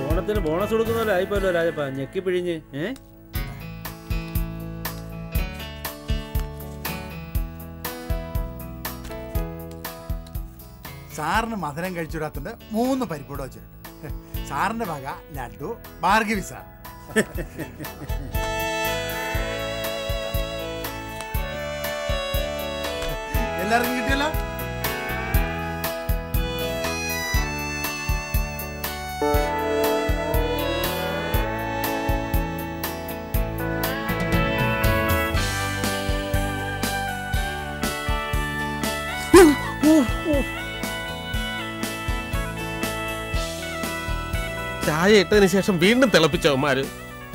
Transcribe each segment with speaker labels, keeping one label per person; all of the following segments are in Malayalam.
Speaker 1: ഓണത്തിന് ബോണസ് കൊടുക്കുന്നല്ലോ ആയിപ്പോല്ലോ രാജപ്പ ഞെക്കി പിഴിഞ്ഞ് ഏ
Speaker 2: സാറിന് മധുരം കഴിച്ചുവിടാത്തത് മൂന്ന് പരിപ്പൂടെ വെച്ചിട്ടുണ്ട് സാറിന്റെ വക ലഡു ഭാർഗവി സാർ എല്ലാവർക്കും കിട്ടിയല്ലോ
Speaker 3: ചായ ഇട്ടതിന് ശേഷം വീണ്ടും തിളപ്പിച്ചവന്മാര്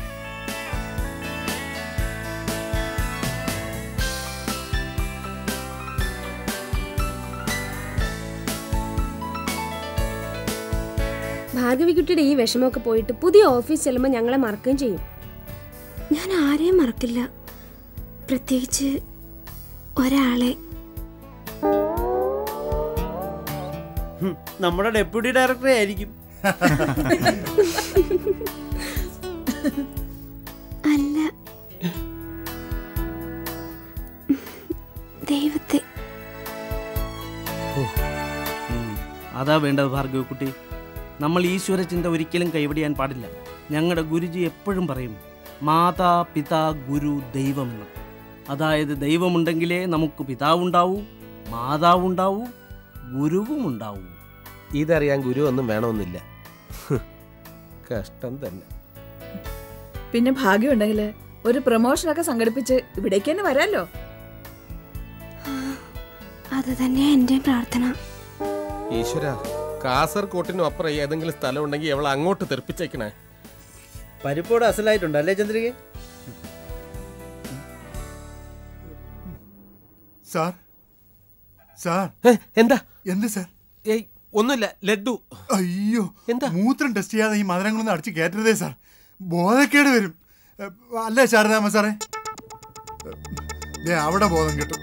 Speaker 4: ഭാർഗവിക്കുട്ടിയുടെ ഈ വിഷമമൊക്കെ പോയിട്ട് പുതിയ ഓഫീസ് ചെല്ലുമ്പോൾ ഞങ്ങളെ മറക്കുകയും ചെയ്യും
Speaker 5: ഞാൻ ആരെയും മറക്കില്ല പ്രത്യേകിച്ച് ഒരാളെ
Speaker 1: ഹും, നമ്മുടെ ഡെപ്യൂട്ടി ഡയറക്ടറെ ആയിരിക്കും
Speaker 5: അല്ല ദൈവത്തെ
Speaker 6: അതാ വേണ്ടത് ഭാർഗവക്കുട്ടി നമ്മൾ ഈശ്വര ചിന്ത ഒരിക്കലും കൈവിടിയാൻ പാടില്ല ഞങ്ങളുടെ ഗുരുജി എപ്പോഴും പറയും മാതാ പിതാ ഗുരു ദൈവമെന്ന് അതായത് ദൈവമുണ്ടെങ്കിലേ നമുക്ക് പിതാവുണ്ടാവൂ മാതാവുണ്ടാവൂ ഗുരുവും ഉണ്ടാവൂ
Speaker 3: ഇതറിയാൻ ഗുരു ഒന്നും വേണമെന്നില്ല ഹ്, കഷ്ടം തന്നെ
Speaker 7: പിന്നെ ഭാഗ്യമുണ്ടെങ്കിൽ ഒരു പ്രൊമോഷനൊക്കെ സംഘടിപ്പിച്ച് ഇവിടേക്ക് തന്നെ വരാമല്ലോ
Speaker 5: അത് തന്നെയാ എൻ്റെ പ്രാർത്ഥന
Speaker 3: ഈശ്വര കാസർകോട്ടിനും അപ്പുറം ഏതെങ്കിലും സ്ഥലം ഉണ്ടെങ്കിൽ അവൾ അങ്ങോട്ട് തെറിപ്പിച്ചേക്കണേ
Speaker 1: പരിപ്പോട് അസലായിട്ടുണ്ട് അല്ലേ ചന്ദ്രിക
Speaker 2: സാർ സാർ
Speaker 3: ഏ, എന്താ
Speaker 2: എന്ത് സാർ
Speaker 3: ഏയ് ഒന്നുമില്ല ലഡ്ഡു
Speaker 2: അയ്യോ
Speaker 3: എന്താ?
Speaker 2: മൂത്രം ടെസ്റ്റ് ചെയ്യാതെ ഈ മധുരങ്ങളൊന്നും അടിച്ച് കയറ്റരുതേ സാർ ബോധക്കേട് വരും എ, അല്ലേ ശാരദാമ്മ സാറേ ദേ അവിടെ ബോധം കിട്ടും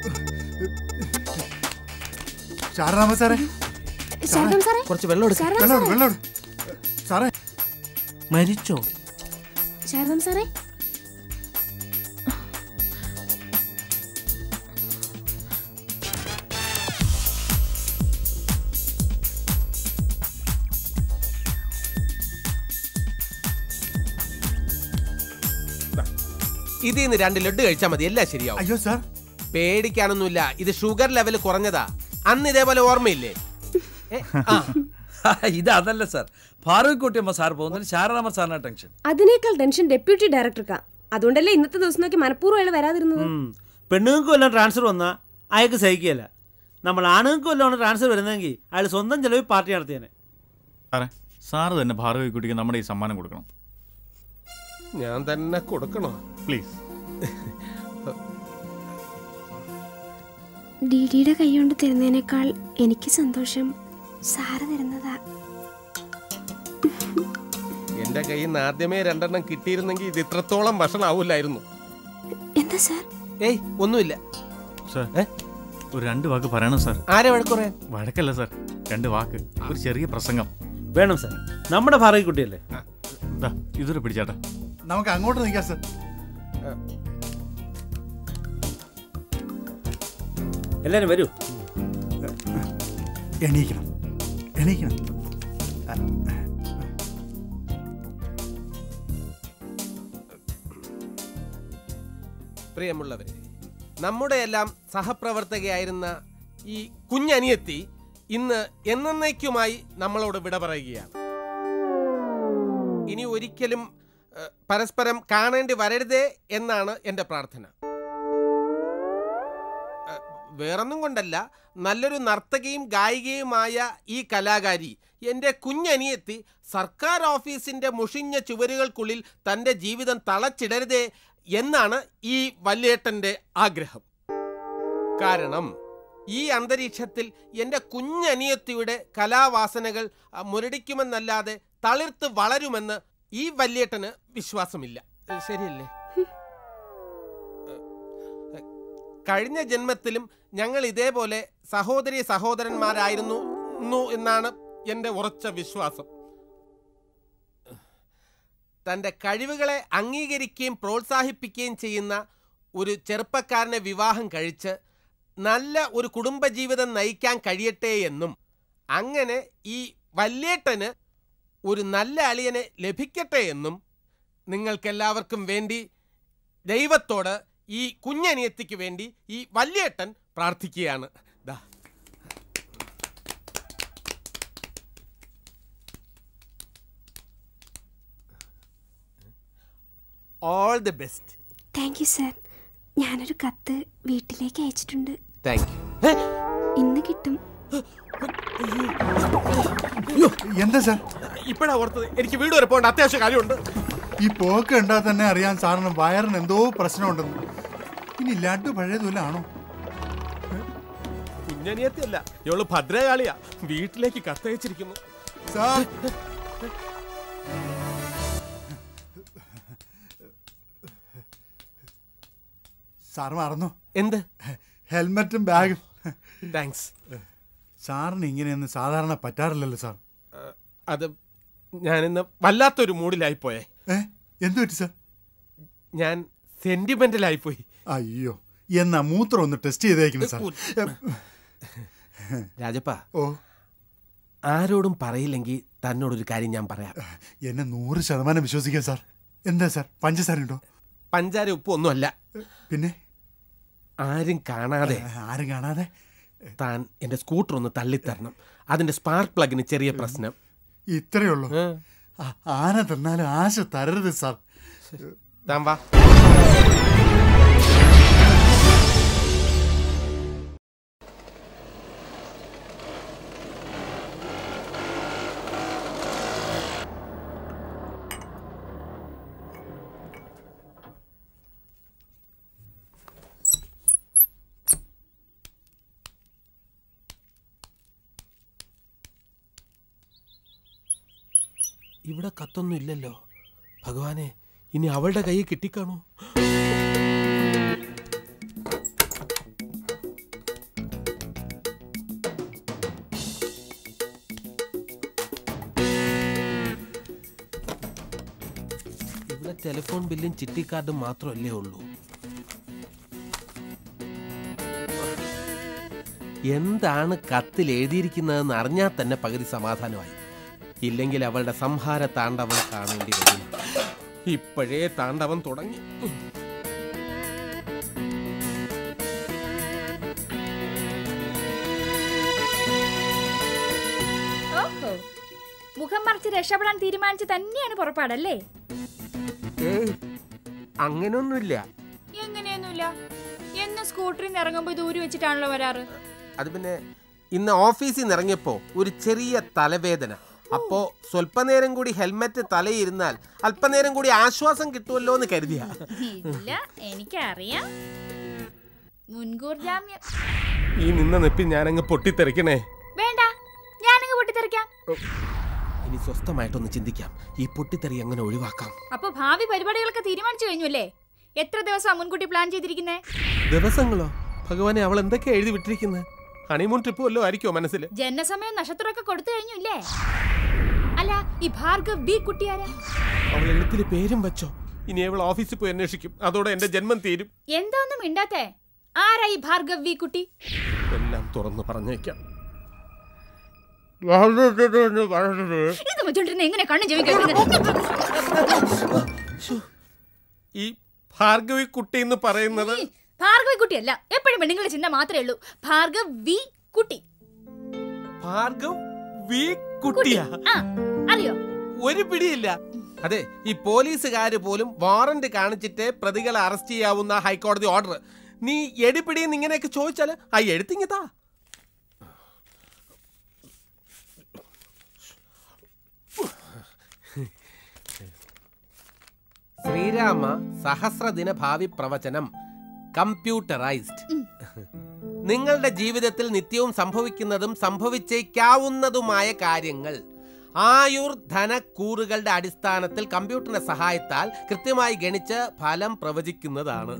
Speaker 2: ശാരദാമ്മ സാറേ
Speaker 4: ശാരദം സാറേ
Speaker 3: കുറച്ച് വെള്ളം എടുക്ക
Speaker 4: ശാരദം
Speaker 2: വെള്ളം
Speaker 4: സാറേ
Speaker 2: വെള്ളം സാറേ
Speaker 6: മരിച്ചോ
Speaker 4: ശാരദം സാറേ
Speaker 3: ഇതിൽ നിന്ന് രണ്ട് ലഡ്ഡു കഴിച്ചാൽ മതി എല്ലാം ശരിയാവും
Speaker 2: അയ്യോ സാർ
Speaker 3: പേടിക്കാനൊന്നുമില്ല ഇത് ഷുഗർ ലെവൽ കുറഞ്ഞതാ അന്ന് ഇതേപോലെ ഓർമ്മയില്ലേ ഏ, ആ
Speaker 8: ഇത് അതല്ല സാർ ഫാറൂഖ് കുട്ടിയമ്മ സാർ പോകുന്നതിന് ശാരദാമ്മ സാറിനാ ടെൻഷൻ
Speaker 4: അതിനേക്കാൾ ടെൻഷൻ ഡെപ്യൂട്ടി ഡയറക്ടർക്കാ അതുകൊണ്ടല്ലേ ഇന്നത്തെ ദിവസം നോക്കി മനഃപൂർവ്വം അയാൾ വരാതിരുന്നത്
Speaker 1: ഉം. പെണ്ണുങ്ങൾക്ക് വല്ലതും ട്രാൻസ്ഫർ വന്നാൽ അയാൾക്ക് സഹിക്കുകയല്ല നമ്മൾ ആണുങ്ങൾക്ക് വല്ലതാണ് ട്രാൻസ്ഫർ വരുന്നതെങ്കിൽ അയാൾ സ്വന്തം ചെലവിൽ പാർട്ടി നടത്തിയേനെ
Speaker 9: സാറേ സാറ് തന്നെ ഭാർഗവി കുട്ടിക്ക് നമ്മുടെ ഈ സമ്മാനം കൊടുക്കണം
Speaker 3: ഞാൻ തന്നെ കൊടുക്കണോ
Speaker 9: പ്ലീസ്
Speaker 5: ഡി ഡിയുടെ കൈ കൊണ്ട് തരുന്നതിനേക്കാൾ എനിക്ക് സന്തോഷം സാറ് തരുന്നതാ
Speaker 3: എന്റെ കയ്യിൽ നിന്ന് ആദ്യമേ രണ്ടെണ്ണം കിട്ടിയിരുന്നെങ്കിൽ ഇത് ഇത്രത്തോളം വഷളാവൂലായിരുന്നു
Speaker 5: എന്താ സാർ
Speaker 3: ഏയ് ഒന്നുമില്ല
Speaker 9: സാർ
Speaker 3: ഏ?
Speaker 9: ഒരു രണ്ട് വാക്ക് പറയണം സാർ
Speaker 3: ആരെ വഴക്കുറയാൻ
Speaker 9: വഴക്കല്ല സാർ രണ്ട് വാക്ക് ഒരു ചെറിയ പ്രസംഗം
Speaker 1: വേണം സാർ നമ്മുടെ ഭാരതി കുട്ടിയല്ലേ
Speaker 9: ദാ, ഇതൊരു പിടിച്ചാട്ടെ
Speaker 2: നമുക്ക് അങ്ങോട്ട് നിൽക്കാം സാർ
Speaker 1: എല്ലാവരും വരൂ
Speaker 2: എണീക്കണം എണീക്കണം
Speaker 3: പ്രിയമുള്ളവരെ നമ്മുടെ എല്ലാം സഹപ്രവർത്തകയായിരുന്ന ഈ കുഞ്ഞനിയത്തി ഇന്ന് എന്നേക്കുമായി നമ്മളോട് വിട പറയുകയാണ് ഇനി ഒരിക്കലും ഏഹ്, പരസ്പരം കാണേണ്ടി വരരുതേ എന്നാണ് എൻ്റെ പ്രാർത്ഥന ഏഹ്, വേറൊന്നും കൊണ്ടല്ല നല്ലൊരു നർത്തകിയും ഗായികയുമായ ഈ കലാകാരി എൻ്റെ കുഞ്ഞനിയത്തി സർക്കാർ ഓഫീസിൻ്റെ മുഷിഞ്ഞ ചുവരുകൾക്കുള്ളിൽ തൻ്റെ ജീവിതം തളച്ചിടരുതേ എന്നാണ് ഈ വല്യേട്ടൻ്റെ ആഗ്രഹം കാരണം ഈ അന്തരീക്ഷത്തിൽ എൻ്റെ കുഞ്ഞനിയത്തിയുടെ കലാവാസനകൾ ആ, മുരടിക്കുമെന്നല്ലാതെ തളിർത്ത് വളരുമെന്ന് ഈ വല്യേട്ടന് വിശ്വാസമില്ല ഏ, ശരിയല്ലേ ഏ, കഴിഞ്ഞ ജന്മത്തിലും ഞങ്ങൾ ഇതേപോലെ സഹോദരി സഹോദരന്മാരായിരുന്നു ന്നു എന്നാണ് എൻ്റെ ഉറച്ച വിശ്വാസം തൻ്റെ കഴിവുകളെ അംഗീകരിക്കുകയും പ്രോത്സാഹിപ്പിക്കുകയും ചെയ്യുന്ന ഒരു ചെറുപ്പക്കാരനെ വിവാഹം കഴിച്ച് നല്ല ഒരു കുടുംബജീവിതം നയിക്കാൻ കഴിയട്ടെ എന്നും അങ്ങനെ ഈ വല്യേട്ടന് ഒരു നല്ല അളിയനെ ലഭിക്കട്ടെ എന്നും നിങ്ങൾക്കെല്ലാവർക്കും വേണ്ടി ദൈവത്തോട് ഈ കുഞ്ഞനിയത്തിക്ക് വേണ്ടി ഈ വല്യേട്ടൻ പ്രാർത്ഥിക്കുകയാണ് ദാ all the best
Speaker 5: thank you sir ഞാനൊരു കത്ത് വീട്ടിലേക്ക് അയച്ചിട്ടുണ്ട്
Speaker 3: താങ്ക് യു
Speaker 5: ഇന്ന് കിട്ടും
Speaker 2: എന്താ സാർ
Speaker 3: ഇപ്പോഴാ ഓർത്തത് എനിക്ക് വീട് വരെ പോകേണ്ട അത്യാവശ്യ കാര്യമുണ്ട്
Speaker 2: ഈ പോക്ക് കണ്ടാൽ തന്നെ അറിയാൻ സാറിന് വയറിന് എന്തോ പ്രശ്നമുണ്ടെന്ന് ഇനി ലഡു പഴയതുപോലെ ആണോ
Speaker 3: കുഞ്ഞനിയത്തിയല്ല ഇവള് ഭദ്രകാളിയാ വീട്ടിലേക്ക് കത്തയച്ചിരിക്കുന്നു
Speaker 2: സാർ സാർ മറന്നു
Speaker 3: എന്ത്
Speaker 2: ഹെൽമറ്റും ബാഗും
Speaker 3: താങ്ക്സ്
Speaker 2: സാറിന് ഇങ്ങനെയൊന്നും സാധാരണ പറ്റാറില്ലല്ലോ സാർ
Speaker 3: അത് ഞാനിന്ന് വല്ലാത്തൊരു മൂഡിലായി പോയേ
Speaker 2: ഏ എന്തു പറ്റി സാർ
Speaker 3: ഞാൻ സെന്റിമെന്റലായി പോയി
Speaker 2: അയ്യോ എന്നാ മൂത്രം ഒന്ന് ടെസ്റ്റ് ചെയ്തേക്കുന്നു സാർ
Speaker 3: രാജപ്പ
Speaker 2: ഓ
Speaker 3: ആരോടും പറയില്ലെങ്കിൽ തന്നോടൊരു കാര്യം ഞാൻ പറയാം
Speaker 2: എന്നെ നൂറ് ശതമാനം വിശ്വസിക്കാം സാർ എന്താ സാർ പഞ്ചസാര ഉണ്ടോ
Speaker 3: പഞ്ചാര ഉപ്പ് ഒന്നുമല്ല
Speaker 2: പിന്നെ
Speaker 3: ആരും കാണാതെ
Speaker 2: ആരും കാണാതെ
Speaker 3: താൻ എന്റെ സ്കൂട്ടർ ഒന്ന് തള്ളിത്തരണം അതിന്റെ സ്പാർക്ക് പ്ലഗിന് ചെറിയ പ്രശ്നം
Speaker 2: ഇത്രയേ ഉള്ളൂ ആ- ആന തന്നാലും ആശ തരരുത് സാർ
Speaker 3: താൻ വാ ഇവിടെ കത്തൊന്നും ഇല്ലല്ലോ ഭഗവാനെ ഇനി അവളുടെ കൈ കിട്ടിക്കാണോ ഇവിടെ ടെലിഫോൺ ബില്ലും ചിട്ടി കാർഡും മാത്രമല്ലേ ഉള്ളൂ എന്താണ് കത്തിൽ എഴുതിയിരിക്കുന്നതെന്ന് അറിഞ്ഞാൽ തന്നെ പകുതി സമാധാനമായി ഇല്ലെങ്കിൽ അവളുടെ സംഹാര താണ്ഡവം കാണേണ്ടി വരും ഇപ്പോഴേ താണ്ഡവം തുടങ്ങി
Speaker 10: ഓഹോ മുഖം മറച്ച് രക്ഷപ്പെടാൻ തീരുമാനിച്ച് തന്നെയാണ് പുറപ്പാടല്ലേ
Speaker 3: ഏയ് അങ്ങനൊന്നുമില്ല
Speaker 10: എങ്ങനെയൊന്നുമില്ല എന്നും സ്കൂട്ടറിൽ നിന്ന് ഇറങ്ങുമ്പോൾ ദൂരെ വെച്ചിട്ടാണല്ലോ വരാറ്
Speaker 3: അത് പിന്നെ ഇന്ന് ഓഫീസിൽ നിന്ന് ഇറങ്ങിയപ്പോ ഒരു ചെറിയ തലവേദന അപ്പോ സ്വല്പനേരം കൂടി ഹെൽമെറ്റ് തലയിരുന്നാൽ അല്പനേരം കൂടി ആശ്വാസം കിട്ടുമല്ലോ എന്ന് കരുതിയ
Speaker 10: ഇല്ല എനിക്കറിയാം മുൻകൂർ ജാമ്യം
Speaker 3: ഈ നിന്ന നെപ്പി ഞാനങ്ങ് പൊട്ടിത്തെറിക്കണേ
Speaker 10: വേണ്ട ഞാനങ്ങ് പൊട്ടിത്തെറിക്കാം
Speaker 3: ഇനി സ്വസ്ഥമായിട്ടൊന്ന് ചിന്തിക്കാം ഈ പൊട്ടിത്തെറി എങ്ങനെ ഒഴിവാക്കാം
Speaker 10: അപ്പൊ ഭാവി പരിപാടികളൊക്കെ തീരുമാനിച്ചു കഴിഞ്ഞു അല്ലേ എത്ര ദിവസം മുൻകൂട്ടി പ്ലാൻ ചെയ്തിരിക്കുന്നേ
Speaker 3: ദിവസങ്ങളോ ഭഗവാനെ അവൾ എന്തൊക്കെയാ എഴുതി വിട്ടിരിക്കുന്നത് ഹണിമൂൺ ട്രിപ്പ് വല്ലോ ആയിരിക്കോ മനസ്സിൽ
Speaker 10: ജനസമയം നക്ഷത്രമൊക്കെ കൊടുത്തു കഴിഞ്ഞു ഇല്ലേ അല്ല ഈ ഭാർഗവ് ബി കുട്ടിയാരാ
Speaker 3: അവൾ എഴുത്തിൽ പേരും വെച്ചോ ഇനി അവൾ ഓഫീസിൽ പോയി അന്വേഷിക്കും അതോടെ എന്റെ ജന്മം തീരും
Speaker 10: എന്താ ഒന്നും മിണ്ടാത്തേ ആരാ ഈ ഭാർഗവ് വി കുട്ടി
Speaker 3: എല്ലാം തുറന്നു പറഞ്ഞേക്കാം
Speaker 10: ഇത് വെച്ചോണ്ടിരുന്ന എങ്ങനെ കണ്ണു ചെവിക്കുന്നത്
Speaker 3: ഈ ഭാർഗവി കുട്ടി എന്ന് പറയുന്നത്
Speaker 10: ഭാർഗവി കുട്ടിയല്ല എപ്പോഴും പെണ്ണുങ്ങളുടെ ചിന്ത മാത്രമേ ഉള്ളൂ ഭാർഗവ് വി കുട്ടി
Speaker 3: ഭാർഗവ് വി കുട്ടിയാ
Speaker 10: ആ അറിയോ
Speaker 3: ഒരു പിടിയില്ല അതെ ഈ പോലീസുകാര് പോലും വാറന്റ് കാണിച്ചിട്ട് പ്രതികളെ അറസ്റ്റ് ചെയ്യാവുന്ന ഹൈക്കോടതി ഓർഡർ നീ എടിപിടിയെന്ന് ഇങ്ങനെയൊക്കെ ചോദിച്ചാല് ആ എഴുത്തിങ്ങതാ ശ്രീരാമ സഹസ്രദിന ഭാവി പ്രവചനം കമ്പ്യൂട്ടറൈസ്ഡ് നിങ്ങളുടെ ജീവിതത്തിൽ നിത്യവും സംഭവിക്കുന്നതും സംഭവിച്ചേക്കാവുന്നതുമായ കാര്യങ്ങൾ ആയുർ ധനക്കൂറുകളുടെ അടിസ്ഥാനത്തിൽ കമ്പ്യൂട്ടറിന്റെ സഹായത്താൽ കൃത്യമായി ഗണിച്ച് ഫലം പ്രവചിക്കുന്നതാണ്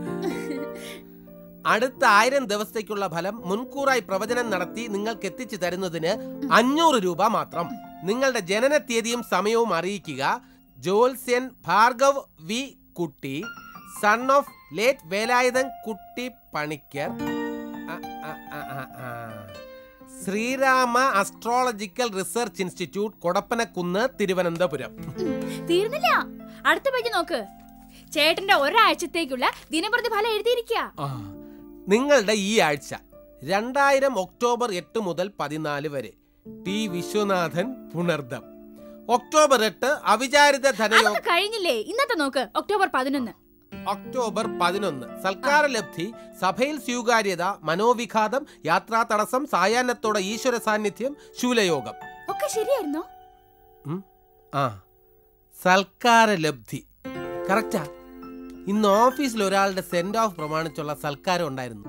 Speaker 3: അടുത്ത ആയിരം ദിവസത്തേക്കുള്ള ഫലം മുൻകൂറായി പ്രവചനം നടത്തി നിങ്ങൾക്ക് എത്തിച്ചു തരുന്നതിന് അഞ്ഞൂറ് രൂപ മാത്രം നിങ്ങളുടെ ജനന തീയതിയും സമയവും അറിയിക്കുക ജോത്സ്യൻ Bhargav V Kutty son of late Velayudhan Kutty Panicker ആ, ആ, ആ, ആ, ആ. Sreerama astrological research institute Kodappanakunnu Thiruvananthapuram
Speaker 10: തീർന്നില്ല അടുത്ത പേജ് നോക്ക് ചേട്ടന്റെ ഒരാഴ്ചത്തേക്കുള്ള ദിനപ്രതി ഫലം എഴുതിയിരിക്കുക
Speaker 3: ആ. നിങ്ങളുടെ ഈ ആഴ്ച രണ്ടായിരം ഒക്ടോബർ എട്ട് മുതൽ പതിനാല് വരെ ടി വിശ്വനാഥൻ പുണർദം ഒക്ടോബർ എട്ട് അവിചാരിത ധനയോഗ
Speaker 10: അതൊക്കെ കഴിഞ്ഞില്ലേ ഇന്നത്തെ നോക്ക് ഒക്ടോബർ പതിനൊന്ന്
Speaker 3: ഒക്ടോബർ പതിനൊന്ന് സൽക്കാരലബ്ധി സഭയിൽ സ്വീകാര്യത മനോവിഘാതം യാത്രാ തടസ്സം സായാഹ്നത്തോടെ ഈശ്വര സാന്നിധ്യം ശൂലയോഗം
Speaker 10: ഒക്കെ ശരിയായിരുന്നോ
Speaker 3: ഉം? ആ സൽക്കാരലബ്ധി കറക്റ്റാ ഇന്ന് ഓഫീസിൽ ഒരാളുടെ സെൻഡ് ഓഫ് പ്രമാണിച്ചുള്ള സൽക്കാരം ഉണ്ടായിരുന്നു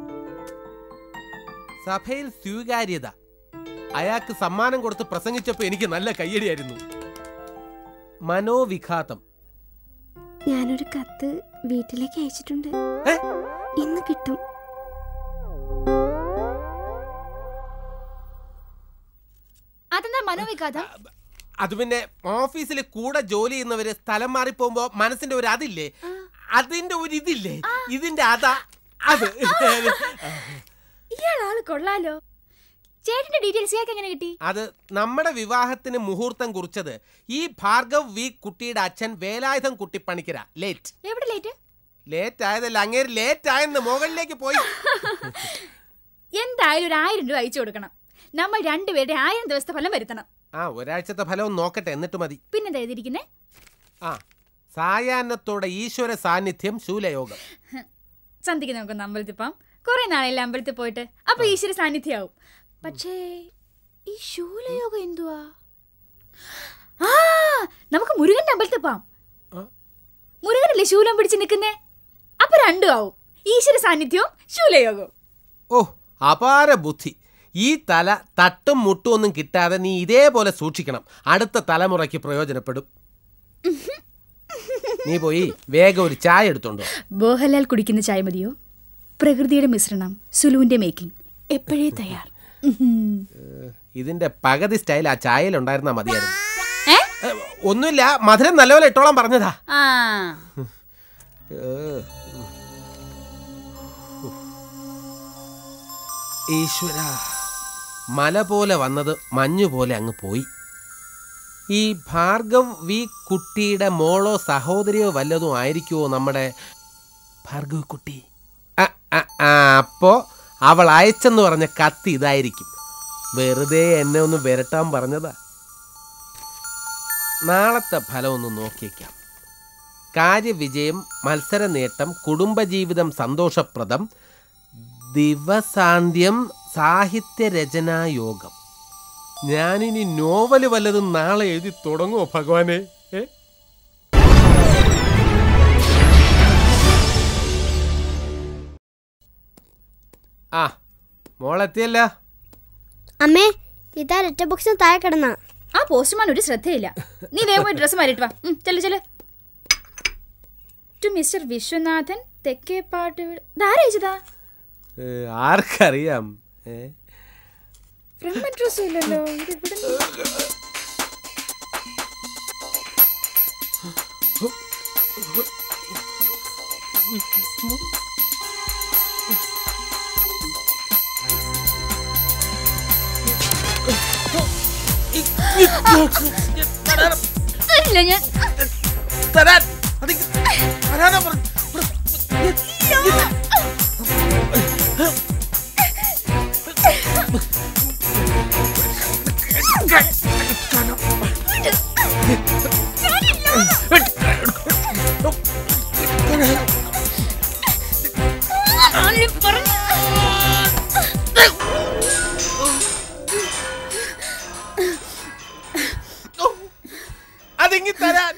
Speaker 3: സഭയിൽ സ്വീകാര്യത അയാൾക്ക് സമ്മാനം കൊടുത്ത് പ്രസംഗിച്ചപ്പോൾ എനിക്ക് നല്ല കയ്യടിയായിരുന്നു മനോവിഘാതം
Speaker 5: ഞാനൊരു കത്ത് വീട്ടിലേക്ക് അയച്ചിട്ടുണ്ട്
Speaker 3: ഏ?
Speaker 5: ഇന്ന് കിട്ടും
Speaker 10: അതെന്താ മനോവിഘാതം
Speaker 3: അത് പിന്നെ ഓഫീസിൽ കൂടെ ജോലി ചെയ്യുന്നവര് സ്ഥലം മാറിപ്പോകുമ്പോ മനസ്സിന്റെ ഒരു അതില്ലേ അതിന്റെ ഒരു ഇതില്ലേ ഇതിന്റെ അതാ അത്
Speaker 10: ഇയാൾ ആള് കൊള്ളാലോ ചേട്ടന്റെ ഡീറ്റെയിൽസ് ഇയാൾക്ക് എങ്ങനെ കിട്ടി
Speaker 3: അത് നമ്മുടെ വിവാഹത്തിന് മുഹൂർത്തം കുറിച്ചത് ഈ ഭാർഗവ് വി കുട്ടിയുടെ അച്ഛൻ വേലായുധം കുട്ടി പണിക്കര ലേറ്റ്
Speaker 10: എവിടെ ലേറ്റ്
Speaker 3: ലേറ്റ് ആയതല്ല അങ്ങേര് ലേറ്റ് ആയെന്ന് മുകളിലേക്ക് പോയി
Speaker 10: എന്തായാലും ഒരു ആയിരം രൂപ അയച്ചു കൊടുക്കണം നമ്മൾ രണ്ടുപേരുടെ ആയിരം ദിവസത്തെ ഫലം വരുത്തണം
Speaker 3: ആ ഒരാഴ്ചത്തെ ഫലം നോക്കട്ടെ എന്നിട്ട് മതി
Speaker 10: പിന്നെന്താ എഴുതിയിരിക്കുന്നേ
Speaker 3: ആ സായാഹ്നത്തോടെ ഈശ്വര സാന്നിധ്യം ശൂലയോഗം
Speaker 10: സന്ധിക്ക് നോക്കുന്ന അമ്പലത്തിൽ പോവാം കുറെ നാളെല്ലാം അമ്പലത്തിൽ പോയിട്ട് അപ്പൊ ഈശ്വര സാന്നിധ്യമാവും പക്ഷേ ഈ ശൂലയോഗം എന്തുവാ ആ നമുക്ക് മുരുകന്റെ അമ്പലത്തിൽ പോവാം
Speaker 3: ആ?
Speaker 10: മുരുകനല്ലേ ശൂലം പിടിച്ച് നിൽക്കുന്നേ അപ്പൊ രണ്ടും ആവും ഈശ്വര സാന്നിധ്യവും ശൂലയോഗവും
Speaker 3: ഓ അപാര ബുദ്ധി ഈ തല തട്ടും മുട്ടും ഒന്നും കിട്ടാതെ നീ ഇതേപോലെ സൂക്ഷിക്കണം അടുത്ത തലമുറയ്ക്ക് പ്രയോജനപ്പെടും നീ പോയി വേഗം ഒരു ചായ എടുത്തോണ്ടോ
Speaker 10: ബോഹലാൽ കുടിക്കുന്ന ചായ മതിയോ പ്രകൃതിയുടെ മിശ്രണം സുലുവിന്റെ മേക്കിംഗ് എപ്പോഴേ തയ്യാർ
Speaker 3: ഇതിന്റെ പകുതി സ്റ്റൈൽ ആ ചായയിൽ ഉണ്ടായിരുന്നാ മതിയായിരുന്നു
Speaker 10: ഏ?
Speaker 3: ഏ, ഒന്നുമില്ല മധുരം നല്ലപോലെ ഇട്ടോളാൻ പറഞ്ഞതാ
Speaker 10: ആ
Speaker 3: ഏ. ഈശ്വര മല പോലെ വന്നത് മഞ്ഞു പോലെ അങ്ങ് പോയി ഈ ഭാർഗവ് വി കുട്ടിയുടെ മോളോ സഹോദരിയോ വല്ലതും ആയിരിക്കുമോ നമ്മുടെ ഭാർഗവ് കുട്ടി ആ, ആ, ആ, അപ്പോ അവൾ അയച്ചെന്ന് പറഞ്ഞ കത്ത് ഇതായിരിക്കും വെറുതെ എന്നെ ഒന്ന് വിരട്ടാൻ പറഞ്ഞതാ നാളത്തെ ഫലം ഒന്ന് നോക്കിയേക്കാം കാര്യവിജയം മത്സര നേട്ടം കുടുംബജീവിതം സന്തോഷപ്രദം ദിവസാന്ത്യം സാഹിത്യരചനാ യോഗം ഞാനിനി നോവല് വല്ലതും നാളെ എഴുതി തുടങ്ങുമോ ഭഗവാനെ ഏ ആ മോളെത്തിയല്ല
Speaker 5: അമ്മേ ഇതാ ലെറ്റർ ബോക്സിന് താഴെ കിടന്ന
Speaker 10: ആ പോസ്റ്റ്മാൻ ഒരു ശ്രദ്ധയില്ല നീ വേഗം പോയി ഡ്രസ്സ് മാറിയിട്ട് വാ ഉം, ചെല്ല് ചെല്ല് ടു മിസ്റ്റർ വിശ്വനാഥൻ തെക്കേപ്പാട്ട് വീട് ഇതാരാ അയച്ചതാ
Speaker 3: ഏ, ആർക്കറിയാം ഏ
Speaker 10: ഫ്രം അഡ്രസ്സും ഇല്ലല്ലോ ഇത് ഇവിടെ തരില്ല ഞാൻ
Speaker 3: തരാൻ അത് തരാനാ പറഞ്ഞ
Speaker 10: ആരും പറഞ്ഞു
Speaker 3: അതിങ്ങി തരാൻ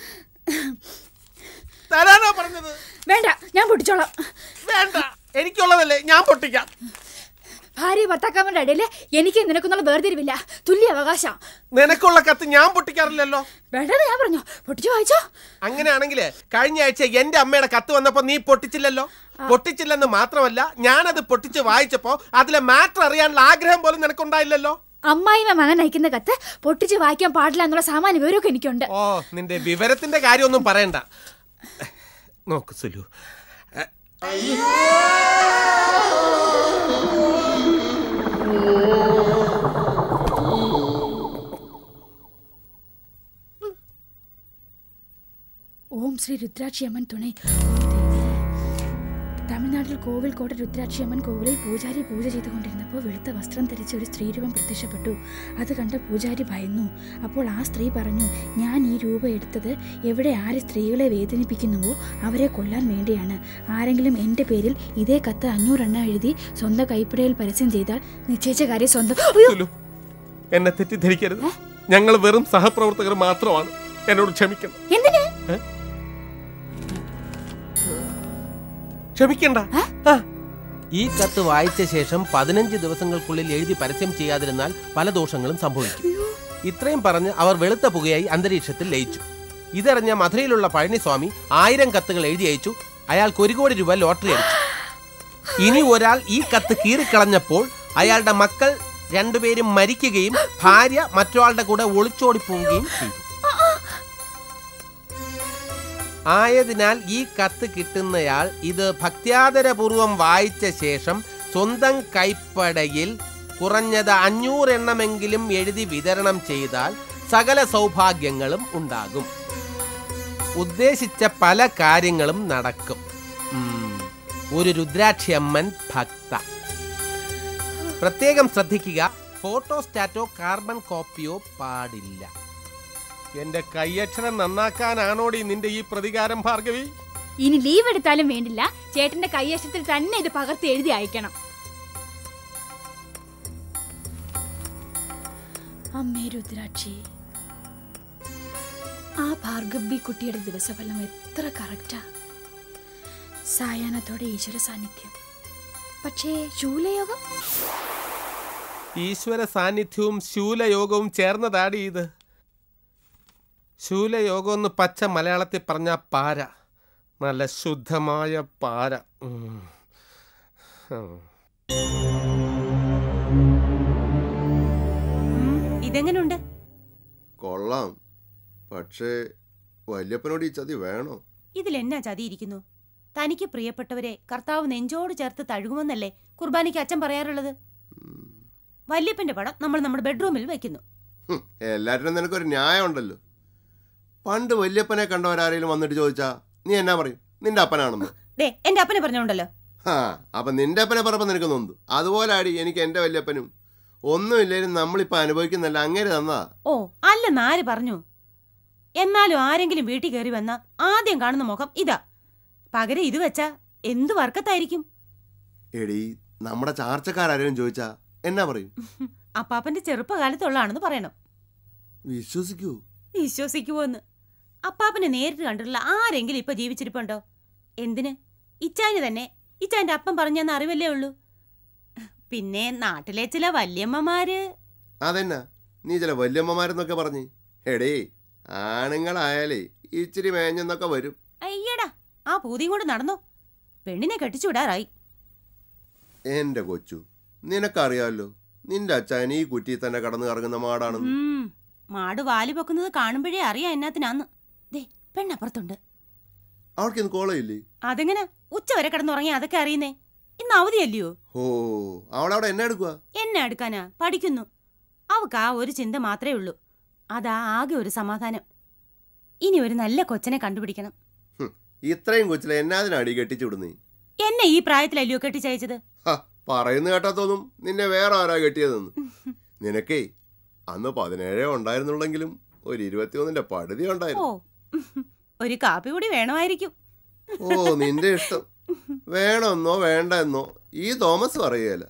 Speaker 3: തരാനാ പറഞ്ഞത്
Speaker 10: വേണ്ട ഞാൻ പൊട്ടിച്ചോളാം
Speaker 3: വേണ്ട എനിക്കുള്ളതല്ലേ ഞാൻ പൊട്ടിക്കാം
Speaker 10: ഭാര്യ ഭർത്താക്കന്മാരുടെ ഇടയിൽ എനിക്ക് നിനക്കൊന്നുള്ള വേർതിരിവില്ല തുല്യ അവകാശം
Speaker 3: നിനക്കുള്ള കത്ത് ഞാൻ പൊട്ടിക്കാറില്ലല്ലോ
Speaker 10: വേണ്ടത് ഞാൻ പറഞ്ഞു പൊട്ടിച്ചു വായിച്ചോ
Speaker 3: അങ്ങനെയാണെങ്കിൽ കഴിഞ്ഞ ആഴ്ച എന്റെ അമ്മയുടെ കത്ത് വന്നപ്പോ നീ പൊട്ടിച്ചില്ലല്ലോ പൊട്ടിച്ചില്ലെന്ന് മാത്രമല്ല ഞാനത് പൊട്ടിച്ച് വായിച്ചപ്പോ അതിലെ മാറ്റർ അറിയാനുള്ള ആഗ്രഹം പോലും നിനക്കുണ്ടായില്ലല്ലോ
Speaker 10: അമ്മായിമ മകൻ അയക്കുന്ന കത്ത് പൊട്ടിച്ച് വായിക്കാൻ പാടില്ല എന്നുള്ള സാമാന്യ വിവരമൊക്കെ എനിക്കുണ്ട്
Speaker 3: ഓ നിന്റെ വിവരത്തിന്റെ കാര്യമൊന്നും പറയണ്ട നോക്ക് സുലു
Speaker 10: ഓം ശ്രീ രുദ്രാക്ഷി അമ്മൻ തുണை തമിഴ്നാട്ടിൽ കോവിൽക്കോട് രുദ്രാക്ഷി അമ്മൻ കോവിലിൽ പൂജാരി പൂജ ചെയ്തുകൊണ്ടിരുന്നപ്പോൾ വെളുത്ത വസ്ത്രം ധരിച്ച ഒരു സ്ത്രീരൂപം പ്രത്യക്ഷപ്പെട്ടു അത് കണ്ട പൂജാരി ഭയന്നു അപ്പോൾ ആ സ്ത്രീ പറഞ്ഞു ഞാൻ ഈ രൂപ എടുത്തത് എവിടെ ആര് സ്ത്രീകളെ വേദനിപ്പിക്കുന്നുവോ അവരെ കൊല്ലാൻ വേണ്ടിയാണ് ആരെങ്കിലും എൻ്റെ പേരിൽ ഇതേ കത്ത് അഞ്ഞൂറെണ്ണം എഴുതി സ്വന്തം കൈപ്പിടയിൽ പരസ്യം ചെയ്താൽ നിശ്ചയിച്ച കാര്യം സ്വന്തം അയ്യോ!
Speaker 3: സുലു എന്നെ തെറ്റിദ്ധരിക്കരുത് ഞങ്ങൾ വെറും സഹപ്രവർത്തകർ മാത്രമാണ് എന്നോട് ക്ഷമിക്കണം
Speaker 10: എന്തിന്
Speaker 3: ക്ഷമിക്കണ്ട ആ. ഈ കത്ത് വായിച്ച ശേഷം പതിനഞ്ച് ദിവസങ്ങൾക്കുള്ളിൽ എഴുതി പരസ്യം ചെയ്യാതിരുന്നാൽ പല ദോഷങ്ങളും സംഭവിക്കും ഇത്രയും പറഞ്ഞ് അവർ വെളുത്ത പുകയായി അന്തരീക്ഷത്തിൽ ലയിച്ചു ഇതറിഞ്ഞ മധുരയിലുള്ള പഴനിസ്വാമി ആയിരം കത്തുകൾ എഴുതി അയച്ചു അയാൾക്ക് ഒരു കോടി രൂപ ലോട്ടറി അടിച്ചു ഇനി ഒരാൾ ഈ കത്ത് കീറിക്കളഞ്ഞപ്പോൾ അയാളുടെ മക്കൾ രണ്ടുപേരും മരിക്കുകയും ഭാര്യ മറ്റൊരാളുടെ കൂടെ ഒളിച്ചോടി പോവുകയും ചെയ്തു ആയതിനാൽ ഈ കത്ത് കിട്ടുന്നയാൾ ഇത് ഭക്ത്യാദരപൂർവം വായിച്ച ശേഷം സ്വന്തം കൈപ്പടയിൽ കുറഞ്ഞത് അഞ്ഞൂറെണ്ണമെങ്കിലും എഴുതി വിതരണം ചെയ്താൽ സകല സൗഭാഗ്യങ്ങളും ഉണ്ടാകും ഉദ്ദേശിച്ച പല കാര്യങ്ങളും നടക്കും ഉം. ഒരു രുദ്രാക്ഷി അമ്മൻ ഭക്ത പ്രത്യേകം ശ്രദ്ധിക്കുക ഫോട്ടോസ്റ്റാറ്റോ കാർബൺ കോപ്പിയോ പാടില്ല എന്റെ കൈയക്ഷരം നന്നാക്കാനാണോടി നിന്റെ ഈ പ്രതികാരം ഭാർഗവി
Speaker 10: ഇനി ലീവ് എടുത്താലും വേണ്ടില്ല ചേട്ടന്റെ കൈയക്ഷത്തിൽ തന്നെ ഇത് പകർത്തി എഴുതി അയക്കണം അമ്മേ രുദ്രാക്ഷി ആ ഭാർഗവി കുട്ടിയുടെ ദിവസഫലം എത്ര കറക്റ്റാ സായാഹ്നത്തോടെ ഈശ്വര സാന്നിധ്യം പക്ഷേ ശൂലയോഗം
Speaker 3: ഈശ്വര സാന്നിധ്യവും ശൂലയോഗവും ചേർന്നതാടി ഇത് ശൂലയോഗം എന്ന് പച്ച മലയാളത്തിൽ പറഞ്ഞ പാര നല്ല ശുദ്ധമായ പാര ഉം. ഉം.
Speaker 11: ഇതെങ്ങനുണ്ട്
Speaker 12: കൊള്ളാം പക്ഷേ വല്യപ്പനോട് ഈ ചതി വേണോ
Speaker 11: ഇതിൽ എന്നാ ചതിയിരിക്കുന്നു തനിക്ക് പ്രിയപ്പെട്ടവരെ കർത്താവ് നെഞ്ചോട് ചേർത്ത് തഴുകുമെന്നല്ലേ കുർബാനയ്ക്ക് അച്ഛൻ പറയാറുള്ളത് വല്യപ്പന്റെ പടം നമ്മൾ നമ്മുടെ ബെഡ്റൂമിൽ വെക്കുന്നു
Speaker 12: ഹും, എല്ലാറ്റിനും നിനക്കൊരു ന്യായം ഉണ്ടല്ലോ പണ്ട് വല്യപ്പനെ കണ്ടവരാരെങ്കിലും വന്നിട്ട് ചോദിച്ചാ നീ എന്നാ പറയും നിന്റെ അപ്പനാണെന്ന്
Speaker 11: ദേ എന്റെ അപ്പനെ പറഞ്ഞോണ്ടല്ലോ
Speaker 12: ഹാ അപ്പൊ നിന്റെ അപ്പനെ പറഞ്ഞപ്പോൾ നിനക്ക് നൊന്തു അതുപോലെ ആടി എനിക്ക് എന്റെ വല്യപ്പനും ഒന്നുമില്ലേലും നമ്മളിപ്പോ അനുഭവിക്കുന്നല്ല അങ്ങേര് തന്നതാ
Speaker 11: ഓ അല്ലെന്ന് ആര് പറഞ്ഞു എന്നാലും ആരെങ്കിലും വീട്ടിൽ കയറി വന്ന ആദ്യം കാണുന്ന മുഖം ഇതാ പകരം ഇത് വെച്ചാ എന്ത് വർക്കത്തായിരിക്കും
Speaker 12: എടി നമ്മുടെ ചാർച്ചക്കാരും ചോദിച്ചാ എന്നാ പറയും
Speaker 11: അപ്പാപ്പന്റെ ചെറുപ്പകാലത്തുള്ളതാണെന്ന് പറയണം
Speaker 12: വിശ്വസിക്കൂ
Speaker 11: വിശ്വസിക്കുവോന്ന് അപ്പാപ്പനെ നേരിട്ട് കണ്ടിട്ടുള്ള ആരെങ്കിലും ഇപ്പൊ ജീവിച്ചിരിപ്പുണ്ടോ എന്തിന് ഇച്ചാന് തന്നെ ഇച്ചാന്റെ അപ്പം പറഞ്ഞെന്ന് അറിവല്ലേ ഉള്ളൂ പിന്നെ നാട്ടിലെ ചില വല്യമ്മമാര്
Speaker 12: അതെന്നാ നീ ചില വല്യമ്മമാരെന്നൊക്കെ പറഞ്ഞ് എടേ ആണുങ്ങളായാലേ ഇച്ചിരി മേഞ്ഞെന്നൊക്കെ വരും
Speaker 11: അയ്യടാ ആ പൂതിയും കൊണ്ട് നടന്നോ പെണ്ണിനെ കെട്ടിച്ചുവിടാറായി
Speaker 12: എന്റെ കൊച്ചു നിനക്കറിയാമല്ലോ നിന്റെ അച്ഛൻ ഈ കുറ്റി തന്നെ കടന്നു കറങ്ങുന്ന മാടാണെന്ന്
Speaker 11: ഉം, മാട് വാല് പൊക്കുന്നത് കാണുമ്പോഴേ അറിയാം എന്നാത്തിനാന്ന് ദേ പെണ്ണപ്പുറത്തുണ്ട്
Speaker 12: അവൾക്ക് ഇന്ന് കോളയില്ലേ
Speaker 11: അതെങ്ങനെ ഉച്ച വരെ കിടന്നുറങ്ങി അതൊക്കെ അറിയുന്നേ ഇന്ന് അവധിയല്ലയോ
Speaker 12: ഓ അവളവിടെ എന്നെ എടുക്കുക
Speaker 11: എന്നെ എടുക്കാനാ പഠിക്കുന്നു അവക്ക് ആ ഒരു ചിന്ത മാത്രമേ ഉള്ളൂ അതാ ആകെ ഒരു സമാധാനം ഇനി ഒരു നല്ല കൊച്ചനെ കണ്ടുപിടിക്കണം
Speaker 12: ഇത്രയും കൊച്ചിലെ എന്നാതിനാടി കെട്ടിച്ചു വിടുന്നേ
Speaker 11: എന്നെ ഈ പ്രായത്തിലല്ലയോ കെട്ടിച്ചയച്ചത്
Speaker 12: ഹ, പറയുന്ന കേട്ടാത്തോന്നും നിന്നെ വേറെ ആരാ കെട്ടിയതെന്ന് നിനക്കേ അന്ന് പതിനേഴേ ഉണ്ടായിരുന്നുള്ളെങ്കിലും ഒരു ഇരുപത്തിയൊന്നിന്റെ പടുതി
Speaker 11: ഓ
Speaker 12: ഉണ്ടായിരുന്നു
Speaker 11: ഒരു കാപ്പി കൂടി വേണമായിരിക്കും
Speaker 12: ഓ നിന്റെ ഇഷ്ടം വേണമെന്നോ വേണ്ട എന്നോ ഈ തോമസ് പറയുകയല്ല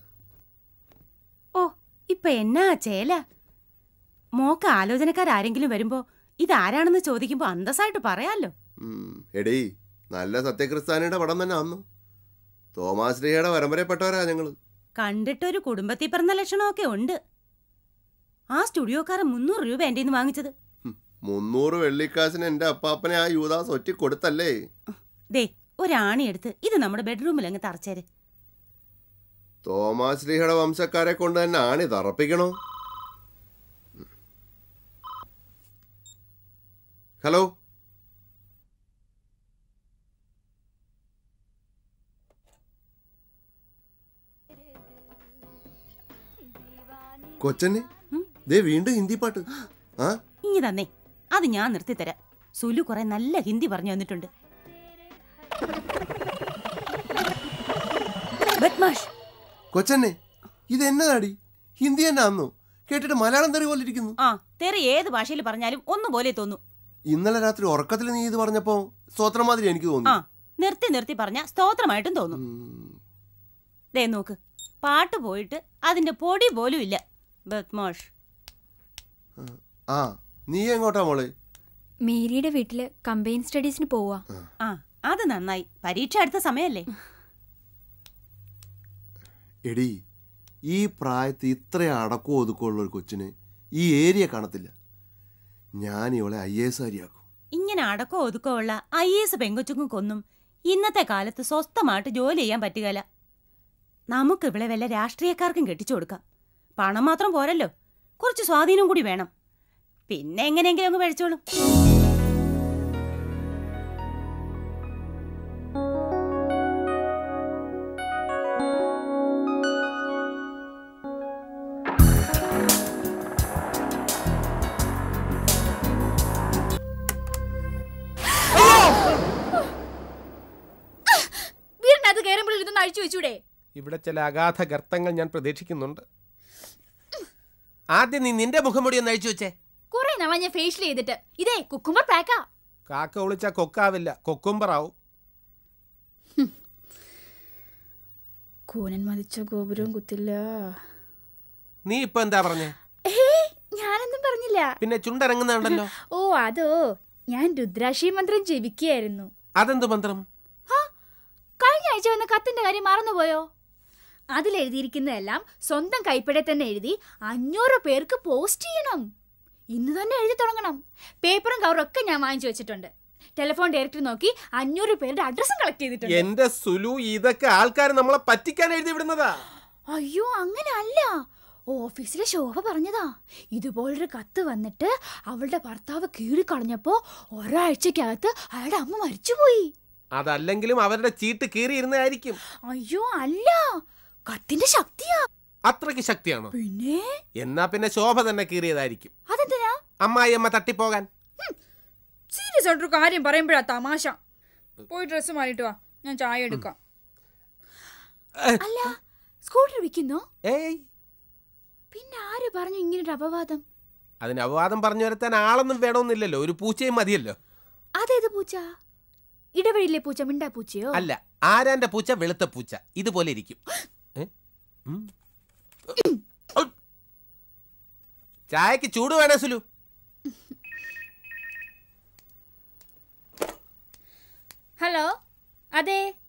Speaker 11: ഓ ഇപ്പൊ എന്നാ ചേല മോക്ക് ആലോചനക്കാരെങ്കിലും വരുമ്പോ ഇതാരാണെന്ന് ചോദിക്കുമ്പോ അന്തസ്സായിട്ട് പറയാലോ
Speaker 12: ഉം, എടീ നല്ല സത്യക്രിസ്ത്യാനിയുടെ പടം തന്നെ അന്നു തോമാശ്രീയുടെ പരമ്പരപ്പെട്ടവരാ ഞങ്ങള്
Speaker 11: കണ്ടിട്ടൊരു കുടുംബത്തിൽ പിറന്ന ലക്ഷണമൊക്കെ ഉണ്ട് ആ സ്റ്റുഡിയോക്കാരൻ മുന്നൂറ് രൂപ എൻ്റെ നിന്ന് വാങ്ങിച്ചത്
Speaker 12: മുന്നൂറ് വെള്ളിക്കാശിന് എന്റെ അപ്പാപ്പനെ ആ യൂദാസ് ഒറ്റ കൊടുത്തല്ലേ
Speaker 11: ദേ ഒരാണി എടുത്ത് ഇത് നമ്മുടെ ബെഡ്റൂമിൽ അങ്ങ് തറച്ചേര്
Speaker 12: തോമാശ്രീയുടെ വംശക്കാരെ കൊണ്ട് തന്നെ ആണി തറപ്പിക്കണോ ഹലോ കൊച്ചനെ ദേ വീണ്ടും ഹിന്ദി പാട്ട് ആ
Speaker 11: ഇനി തന്നെ അത് ഞാൻ നിർത്തിത്തരാം സുലു കുറെ നല്ല ഹിന്ദി പറഞ്ഞു തന്നിട്ടുണ്ട് ബദ്മാഷ്
Speaker 12: കൊച്ചനെ ഇത് എന്നതാടി ഹിന്ദി തന്നെ ആന്നോ കേട്ടിട്ട് മലയാളം തെറി പോലെ ഇരിക്കുന്നു
Speaker 11: ആ തെറി ഏത് ഭാഷയിൽ പറഞ്ഞാലും ഒന്നുപോലെ തോന്നും
Speaker 12: ഇന്നലെ രാത്രി ഉറക്കത്തിൽ നീ ഇത് പറഞ്ഞപ്പോ സ്തോത്രം മാതിരി എനിക്ക്
Speaker 11: ആ
Speaker 12: തോന്നി
Speaker 11: നിർത്തി നിർത്തി പറഞ്ഞ സ്തോത്രമായിട്ടും തോന്നും ദേ നോക്ക് പാട്ട് പോയിട്ട് അതിന്റെ പൊടി പോലും ഇല്ല ബദ്മാഷ്
Speaker 12: ആ നീ എങ്ങോട്ടാ മോളെ
Speaker 10: മേരിയുടെ വീട്ടില് കമ്പൈൻ സ്റ്റഡീസിന് പോവാ
Speaker 11: ആ അത് നന്നായി പരീക്ഷ അടുത്ത സമയല്ലേ
Speaker 12: എടി ഈ പ്രായത്തിൽ ഇത്ര അടക്കവും ഒതുക്കമുള്ള ഒരു കൊച്ചിന് ഈ ഏരിയ കാണത്തില്ല ഞാൻ ഇവളെ ഐ എസ് ആരിയാക്കും
Speaker 11: ഇങ്ങനെ അടക്കോ ഒതുക്കോ ഉള്ള ഐ എസ് പെങ്കൊച്ചുങ്ങൾക്കൊന്നും ഇന്നത്തെ കാലത്ത് സ്വസ്ഥമായിട്ട് ജോലി ചെയ്യാൻ പറ്റുകയില്ല നമുക്ക് ഇവിടെ വല്ല രാഷ്ട്രീയക്കാർക്കും കെട്ടിച്ചു കൊടുക്കാം പണം മാത്രം പോരല്ലോ കുറച്ച് സ്വാധീനം കൂടി വേണം പിന്നെ എങ്ങനെയെങ്കിലും അങ്ങ് കഴിച്ചോളും
Speaker 10: വീടിനകത്ത് കയറുമ്പോൾ ഇതൊന്ന് അഴിച്ചു വെച്ചൂടെ
Speaker 3: ഇവിടെ ചില അഗാധ ഗർത്തങ്ങൾ ഞാൻ പ്രതീക്ഷിക്കുന്നുണ്ട് ആദ്യം നീ നിന്റെ മുഖംമുടി ഒന്ന് അഴിച്ചു വെച്ചേ
Speaker 10: കുറെ നാളെ ഞാൻ ഫേഷ്യൽ ചെയ്തിട്ട് ഇതേ കുക്കുമ്പർ പാക്കാ
Speaker 3: കാക്ക വിളിച്ച കൊക്കാവില്ല കൊക്കുംബറാവും
Speaker 10: കൂനൻ മതിച്ച ഗോപുരവും കുത്തില്ല
Speaker 3: നീ ഇപ്പൊ എന്താ പറഞ്ഞേ
Speaker 10: ഞാനൊന്നും പറഞ്ഞില്ല
Speaker 3: പിന്നെ ചുണ്ടനങ്ങുന്നുണ്ടല്ലോ
Speaker 10: ഓ അതോ ഞാൻ രുദ്രാക്ഷി മന്ത്രം ജപിക്കുകയായിരുന്നു
Speaker 3: അതെന്ത് മന്ത്രം
Speaker 10: കഴിഞ്ഞ ആഴ്ച വന്ന കത്തിന്റെ കാര്യം മറന്നുപോയോ അതിലെഴുതിയിരിക്കുന്നതെല്ലാം സ്വന്തം കൈപ്പടെ തന്നെ എഴുതി അഞ്ഞൂറ് പേർക്ക് പോസ്റ്റ് ചെയ്യണം ഇന്ന് തന്നെ എഴുതി തുടങ്ങണം പേപ്പറും കവറും ഒക്കെ ഞാൻ വാങ്ങിച്ചു വെച്ചിട്ടുണ്ട് ടെലിഫോൺ ഡയറക്ടറി നോക്കി അഞ്ഞൂറ് പേരുടെ അഡ്രസ്സും കളക്ട് ചെയ്തിട്ടുണ്ട്
Speaker 3: എന്റെ സുലു ഇതൊക്കെ ആൾക്കാർ നമ്മളെ പറ്റിക്കാൻ എഴുതി വിടുന്നതാ
Speaker 10: അയ്യോ അങ്ങനെ അല്ല ഓഫീസിലെ ശോഭ പറഞ്ഞതാ ഇതുപോലൊരു കത്ത് വന്നിട്ട് അവളുടെ ഭർത്താവ് കീറിക്കളഞ്ഞപ്പോ ഒരാഴ്ചക്കകത്ത് അയാളുടെ അമ്മ മരിച്ചുപോയി
Speaker 3: അതല്ലെങ്കിലും അവരുടെ ചീട്ട് കീറിയിരുന്നതായിരിക്കും
Speaker 10: അയ്യോ അല്ല കത്തിന്റെ ശക്തിയാ
Speaker 3: അത്രയ്ക്ക് ശക്തിയാണോ
Speaker 10: പിന്നെ
Speaker 3: എന്നാ പിന്നെ ശോഭ തന്നെ കീറിയതായിരിക്കും
Speaker 10: അതെന്തിനാ
Speaker 3: അമ്മായിയമ്മ തട്ടിപ്പോകാൻ
Speaker 10: സീരിയസ് ആയിട്ടൊരു കാര്യം പറയുമ്പോഴാ തമാശ പോയി ഡ്രസ്സ് മാറിയിട്ട് വാ ഞാൻ ചായ എടുക്കാം അല്ല സ്കൂട്ടർ വിൽക്കുന്നോ
Speaker 3: ഏയ്
Speaker 10: പിന്നെ ആര് പറഞ്ഞു ഇങ്ങനൊരു അപവാദം
Speaker 3: അതിന് അപവാദം പറഞ്ഞു വരുത്താൻ ആളൊന്നും വേണമെന്നില്ലല്ലോ ഒരു പൂച്ചയും മതിയല്ലോ
Speaker 10: അതേത് പൂച്ച ഇടവഴിയിലെ പൂച്ച മിണ്ടാ പൂച്ചയോ
Speaker 3: അല്ല ആരാന്റെ പൂച്ച വെളുത്ത പൂച്ച ഇതുപോലെ ഇരിക്കും ഏ? ഉം. ഔ. ചായക്ക് ചൂട് വേണേ സുലു
Speaker 10: ഹലോ അതെ